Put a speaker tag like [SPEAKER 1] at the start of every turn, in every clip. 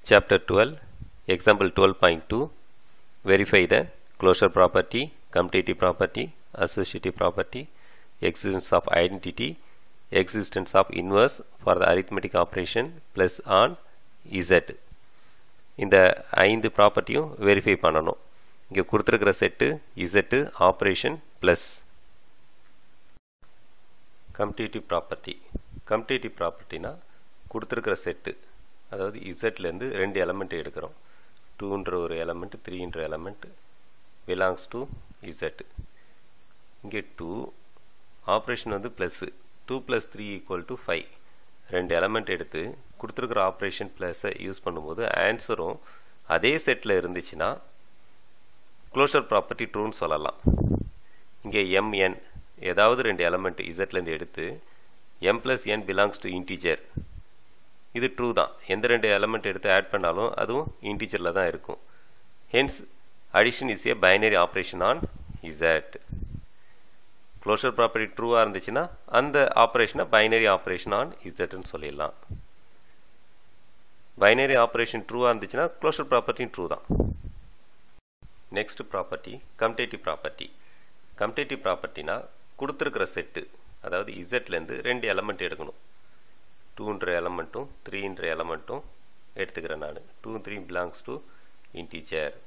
[SPEAKER 1] Chapter 12, Example 12.2 Verify the closure property, commutative property, associative property, existence of identity, existence of inverse for the arithmetic operation plus on Z. இந்த ஐந்து ப்ராப்பர்ட்டியும் verify பண்ணணும் இங்கே கொடுத்துருக்கிற set Z operation plus commutative property commutative ப்ராப்பர்ட்டினா கொடுத்துருக்கிற set அதாவது இசட்லேருந்து ரெண்டு எலமெண்ட் எடுக்கிறோம் டூன்ற ஒரு எலமெண்ட் த்ரீன்ற எலமெண்ட் பிலாங்ஸ் டு இசட் இங்கே டூ ஆப்ரேஷன் வந்து plus two plus three equal to five ரெண்டு எலமெண்ட் எடுத்து கொடுத்துருக்குற ஆப்ரேஷன் ப்ளஸை யூஸ் பண்ணும்போது ஆன்சரும் அதே செட்டில் இருந்துச்சுன்னா க்ளோஷர் ப்ராப்பர்ட்டி ட்ரூன்னு சொல்லலாம் இங்கே எம்என் ஏதாவது ரெண்டு எலமெண்ட் இசட்லேருந்து எடுத்து M plus N belongs to integer இது ட்ரூ தான் எந்த ரெண்டு எலமெண்ட் எடுத்து ஆட் பண்ணாலும் அதுவும் இன்டீஜரில் தான் இருக்கும் hence addition is a binary operation on Z closure property ட்ரூவாக இருந்துச்சுன்னா அந்த ஆப்ரேஷனை பைனரி ஆப்ரேஷன் ஆன் இசட்னு சொல்லிடலாம் பைனரி ஆப்ரேஷன் ட்ரூவாக இருந்துச்சுன்னா க்ளோஷர் ப்ராப்பர்ட்டியும் ட்ரூ தான் next property commutative property commutative ப்ராப்பர்ட்டினா கொடுத்துருக்கிற செட்டு அதாவது இசட்லேருந்து ரெண்டு எலமெண்ட் எடுக்கணும் டூன்ற எலமெண்ட்டும் த்ரீன்ற எலமெண்ட்டும் எடுத்துக்கிறேன் நான் two three belongs to integer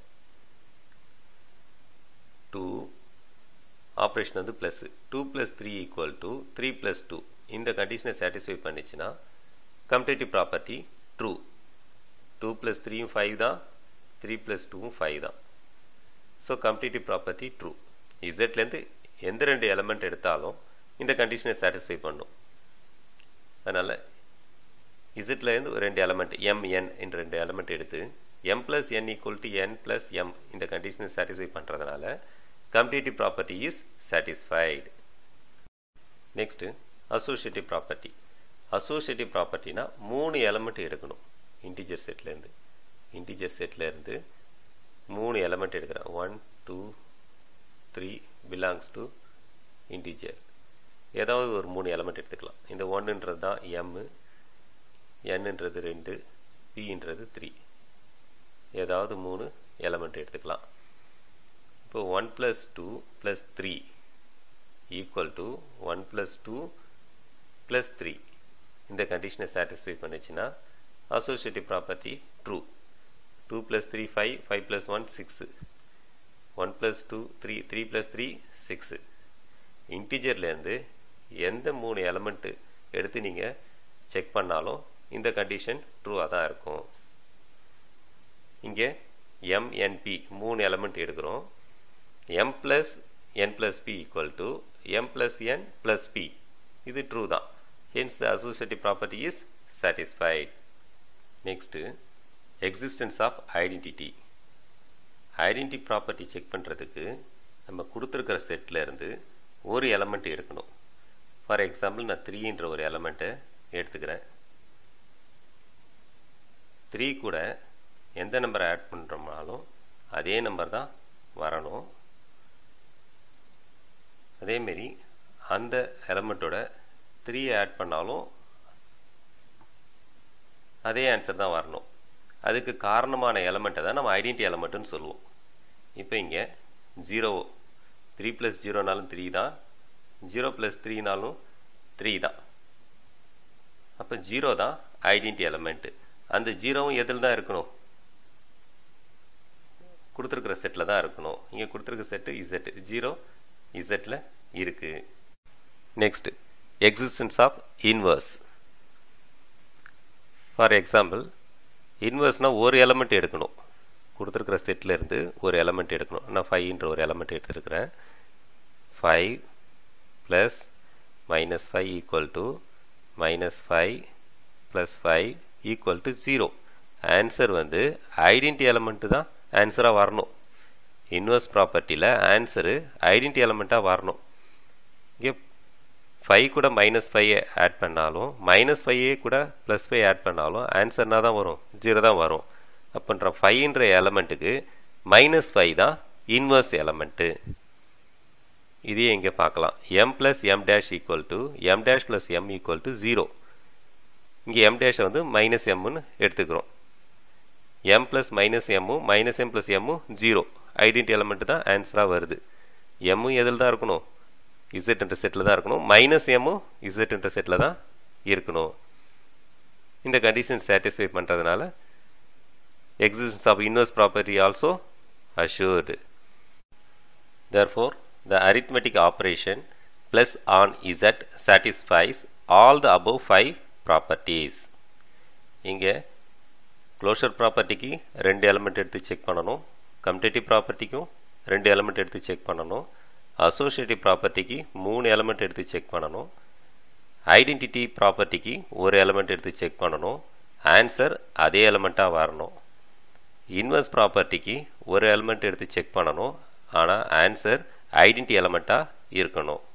[SPEAKER 1] two operation வந்து plus two plus three equal to three plus two இந்த கண்டிஷனை சாட்டிஸ்ஃபை பண்ணிச்சுன்னா commutative property true two plus த்ரீயும் ஃபைவ் தான் த்ரீ ப்ளஸ் டூவும் ஃபைவ் தான் ஸோ கம்டேட்டிவ் ப்ராப்பர்ட்டி ட்ரூ இசட்லேருந்து எந்த ரெண்டு எலமெண்ட் எடுத்தாலும் இந்த கண்டிஷனை சாட்டிஸ்ஃபை பண்ணும் அதனால் இசட்லேருந்து ஒரு ரெண்டு எலமெண்ட் எம் என் என்ற ரெண்டு எலமெண்ட் எடுத்து M plus N equal to N plus M இந்த கண்டிஷனை சாட்டிஸ்ஃபை பண்ணுறதுனால commutative property is satisfied next associative property associative ப்ராப்பர்ட்டினா மூணு எலமெண்ட் எடுக்கணும் இன்டிஜர் செட்லேருந்து இன்டிஜர் செட்லேருந்து மூணு எலமெண்ட் எடுக்கிறேன் one two three belongs to integer ஏதாவது ஒரு மூணு எலமெண்ட் எடுத்துக்கலாம் இந்த ஒன்றுன்றது தான் எம்மு என்னன்றது ரெண்டு பின்றது த்ரீ ஏதாவது மூணு எலமெண்ட் எடுத்துக்கலாம் இப்போ one plus two plus three equal to one plus two plus three இந்த கண்டிஷனை சாட்டிஸ்ஃபை பண்ணுச்சுன்னா associative property true two plus three five five plus one six one plus two three three plus three six இன்டிஜர்லேருந்து எந்த மூணு element எடுத்து நீங்கள் check பண்ணாலும் இந்த கண்டிஷன் ட்ரூவாக தான் இருக்கும் இங்கே எம்என்பி மூணு எலமெண்ட் எடுக்கிறோம் m plus n plus p equal to m plus n plus p இது true தான் hence the associative property is satisfied next existence of identity identity property check பண்ணுறதுக்கு நம்ம கொடுத்துருக்கிற செட்டில் இருந்து ஒரு எலமெண்ட் எடுக்கணும் ஃபார் எக்ஸாம்பிள் நான் த்ரீன்ற ஒரு எலமெண்ட்டை எடுத்துக்கிறேன் த்ரீ கூட எந்த நம்பரை ஆட் பண்ணுறோம்னாலும் அதே நம்பர் தான் வரணும் அதேமாரி அந்த எலமெண்ட்டோட த்ரீ ஆட் பண்ணாலும் அதே ஆன்சர் தான் வரணும் அதுக்கு காரணமான எலமெண்ட்டை தான் நம்ம ஐடென்டி எலமெண்ட்டுன்னு சொல்லுவோம் இப்போ இங்கே ஜீரோ த்ரீ ப்ளஸ் ஜீரோனாலும் த்ரீ தான் ஜீரோ ப்ளஸ் த்ரீனாலும் த்ரீ தான் அப்போ ஜீரோ தான் ஐடென்டி எலமெண்ட்டு அந்த ஜீரோவும் எதில் தான் இருக்கணும் கொடுத்துருக்குற செட்டில் தான் இருக்கணும் இங்கே கொடுத்துருக்க செட்டு இசட் ஜீரோ இசட்டில் இருக்கு next existence of inverse for example இன்வர்ஸ்னால் ஒரு எலமெண்ட் எடுக்கணும் கொடுத்துருக்குற செட்டில் இருந்து ஒரு எலமெண்ட் எடுக்கணும் நான் ஃபைவ்ன்ற ஒரு எலமெண்ட் எடுத்துருக்கிறேன் five plus minus five equal to minus five plus five equal to zero answer வந்து ஐடென்டி எலமெண்ட்டு தான் ஆன்சராக வரணும் இன்வர்ஸ் ப்ராப்பர்ட்டியில் ஆன்சரு ஐடென்டி எலமெண்ட்டாக வரணும் இங்கே ஃபைவ் கூட மைனஸ் ஃபைவ் ஆட் பண்ணாலும் மைனஸ் ஃபைவே கூட ப்ளஸ் ஃபைவ் ஆட் பண்ணாலும் ஆன்சர்னா தான் வரும் ஜீரோ தான் வரும் அப்படின்ற ஃபைவ்ன்ற எலமெண்ட்டுக்கு மைனஸ் ஃபைவ் தான் இன்வர்ஸ் எலமெண்ட்டு இதையே இங்கே பார்க்கலாம் M plus M dash equal to M dash plus M equal to zero இங்கே எம் டேஷை வந்து மைனஸ் எம்னு எடுத்துக்கிறோம் எம் ப்ளஸ் மைனஸ் எம்மும் மைனஸ் எம் ப்ளஸ் எம்மும் ஜீரோ ஐடென்டி எலமெண்ட் தான் ஆன்சராக வருது எம்மும் எதில் தான் இருக்கணும் இசட் என்ற செட்டில் தான் இருக்கணும் மைனஸ் எம்மும் இசட் என்ற செட்டில் தான் இருக்கணும் இந்த கண்டிஷன் சாட்டிஸ்ஃபை பண்ணுறதுனால existence of inverse property also assured. Therefore, the arithmetic operation plus on z satisfies all the above five properties. இங்கே க்ளோஷர் ப்ராப்பர்ட்டிக்கு ரெண்டு எலமெண்ட் எடுத்து செக் பண்ணணும் கம்டேட்டிவ் ப்ராப்பர்ட்டிக்கும் ரெண்டு எலமெண்ட் எடுத்து செக் பண்ணணும் அசோசியேட்டிவ் ப்ராப்பர்ட்டிக்கு மூணு எலமெண்ட் எடுத்து செக் பண்ணணும் ஐடென்டிட்டி ப்ராப்பர்ட்டிக்கு ஒரு எலமெண்ட் எடுத்து செக் பண்ணணும் ஆன்சர் அதே எலமெண்ட்டாக வரணும் இன்வெர்ஸ் ப்ராப்பர்ட்டிக்கு ஒரு எலமெண்ட் எடுத்து செக் பண்ணணும் ஆனால் ஆன்சர் ஐடென்டி எலமெண்ட்டாக இருக்கணும்